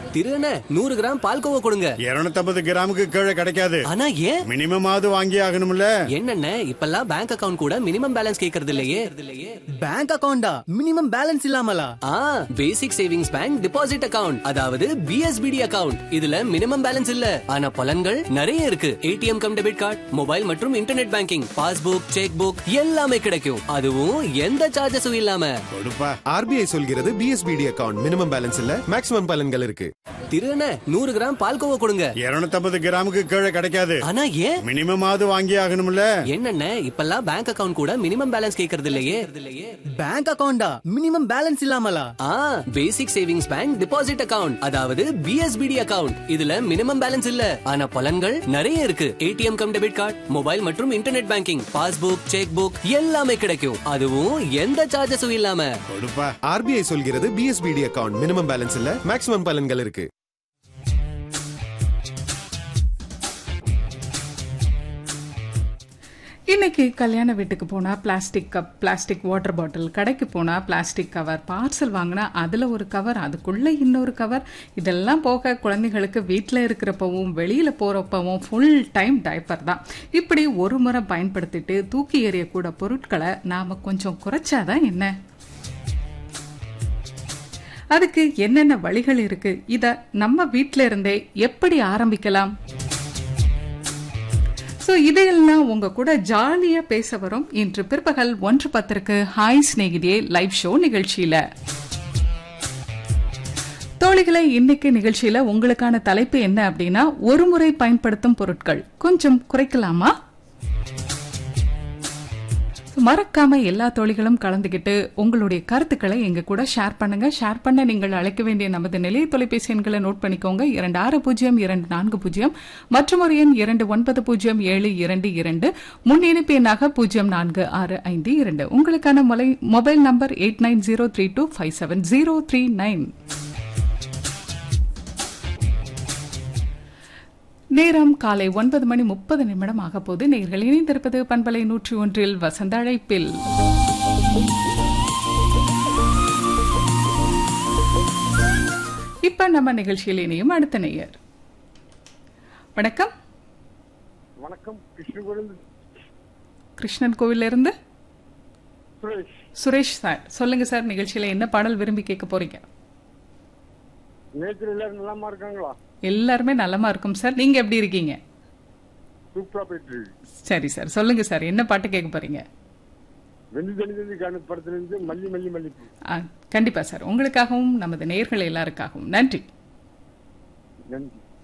திரு அண்ணே நூறு கிராம் பால்கோவா கொடுங்க இருநூத்தம்பது கிராமுக்கு கீழே கிடைக்காது ஆனா ஏன் மினிமம் ஆவது வாங்கி ஆகணும்ல என்னண்ணே இப்பெல்லாம் பேங்க் அக்கவுண்ட் கூட மினிமம் பேலன்ஸ் கேக்குறது இல்லையே பேங்க் அக்கவுண்டா மினிமம் பேலன்ஸ் இல்லாமலா ஆ basic savings bank deposit account அதாவது பிஎஸ்பிடி அக்கவுண்ட் இதுல மினிமம் பேலன்ஸ் இல்ல ஆனா பலன்கள் நிறைய இருக்கு ATM cum debit card mobile மற்றும் internet banking passbook cheque book எல்லாமே கிடைக்கும் அதுவும் எந்த சார்ஜஸும் இல்லாம கொடுப்பா ஆர்பிஐ சொல்கிறது பிஎஸ்பிடி அக்கவுண்ட் மினிமம் பேலன்ஸ் இல்ல மேக்ஸிமம் பலன்கள் இருக்கு திரு அண்ணே நூறு கிராம் பால்கோவா கொடுங்க இருநூத்தம்பது கிராமுக்கு கீழே கிடைக்காது ஆனா ஏன் மினிமம் ஆவது வாங்கி ஆகணும்ல என்னண்ணே இப்பெல்லாம் பேங்க் அக்கவுண்ட் கூட மினிமம் பேலன்ஸ் கேக்குறது இல்லையே பேங்க் அக்கவுண்டா மினிமம் பேலன்ஸ் இல்லாமலா ஆ basic savings bank deposit account அதாவது பிஎஸ்பிடி அக்கவுண்ட் இதுல மினிமம் பேலன்ஸ் இல்ல ஆனா பலன்கள் நிறைய இருக்கு ATM cum debit card mobile மற்றும் internet banking passbook cheque book எல்லாமே கிடைக்கும் அதுவும் எந்த சார்ஜஸும் இல்லாம கொடுப்பா ஆர்பிஐ சொல்கிறது பிஎஸ்பிடி அக்கவுண்ட் மினிமம் பேலன்ஸ் இல்ல மேக்ஸிமம் பலன்கள் இருக்கு இன்னைக்கு கல்யாண வீட்டுக்கு போனா பிளாஸ்டிக் கப் பிளாஸ்டிக் வாட்டர் பாட்டில் கடைக்கு போனா பிளாஸ்டிக் கவர் பார்சல் வாங்கினா அதுல ஒரு கவர் அதுக்குள்ள இன்னொரு கவர் இதெல்லாம் போக குழந்தைகளுக்கு வீட்டில் இருக்கிறப்பவும் வெளியில போறப்பவும் ஃபுல் டைம் டைப்பர் தான் இப்படி ஒரு முறை பயன்படுத்திட்டு தூக்கி எறியக்கூட பொருட்களை நாம கொஞ்சம் குறைச்சாதான் என்ன அதுக்கு என்னென்ன வழிகள் இருக்கு இத நம்ம வீட்டில இருந்தே எப்படி ஆரம்பிக்கலாம் ஸோ இதையெல்லாம் உங்க கூட ஜாலியா பேச வரும் இன்று பிற்பகல் ஒன்று பத்திற்கு ஹாய் சிநேகிதியே லைவ் ஷோ நிகழ்ச்சியில தோழிகளை இன்னைக்கு நிகழ்ச்சியில உங்களுக்கான தலைப்பு என்ன அப்படின்னா ஒரு முறை பயன்படுத்தும் பொருட்கள் கொஞ்சம் குறைக்கலாமா மறக்காம எல்லா தோழிகளும் கலந்துகிட்டு உங்களுடைய கருத்துக்களை எங்க கூட ஷேர் பண்ணுங்க ஷேர் பண்ண நீங்கள் அழைக்க வேண்டிய நமது நிலைய தொலைபேசி எண்களை நோட் பண்ணிக்கோங்க இரண்டு ஆறு பூஜ்ஜியம் இரண்டு நான்கு பூஜ்ஜியம் மற்றும் ஒரு எண் இரண்டு ஒன்பது பூஜ்ஜியம் ஏழு இரண்டு இரண்டு முன் இணைப்பு எண்ணாக பூஜ்ஜியம் நான்கு ஆறு ஐந்து இரண்டு உங்களுக்கான மொலை- mobile number eight nine zero three two five seven zero three nine நேரம் காலை ஒன்பது மணி முப்பது நிமிடம் ஆக போது நேர்கள் இணைந்திருப்பது பண்பலை நூற்றி ஒன்றில் வசந்த அழைப்பில் இப்ப நம்ம நிகழ்ச்சியில் இணையும் அடுத்த நேயர் வணக்கம் வணக்கம் கிருஷ்ணகுரு கிருஷ்ணன் கோவில்ல இருந்து சுரேஷ் சுரேஷ் சார் சொல்லுங்க சார் நிகழ்ச்சியில என்ன பாடல் விரும்பி கேட்க போறீங்க நேற்று எல்லாரும் நலமா இருக்காங்களா எல்லாருமே நலமா இருக்கும் சார் நீங்க எப்படி இருக்கீங்க சூப்பரா போயிட்டு இருக்கு சரி சார் சொல்லுங்க சார் என்ன பாட்டு கேட்க போறீங்க வெந்து தனி காண படத்துல இருந்து மல்லி மல்லி மல்லிப்பூ ஆ, கண்டிப்பா சார் உங்களுக்காகவும் நமது நேயர்கள் எல்லாருக்காகவும் நன்றி நன்றி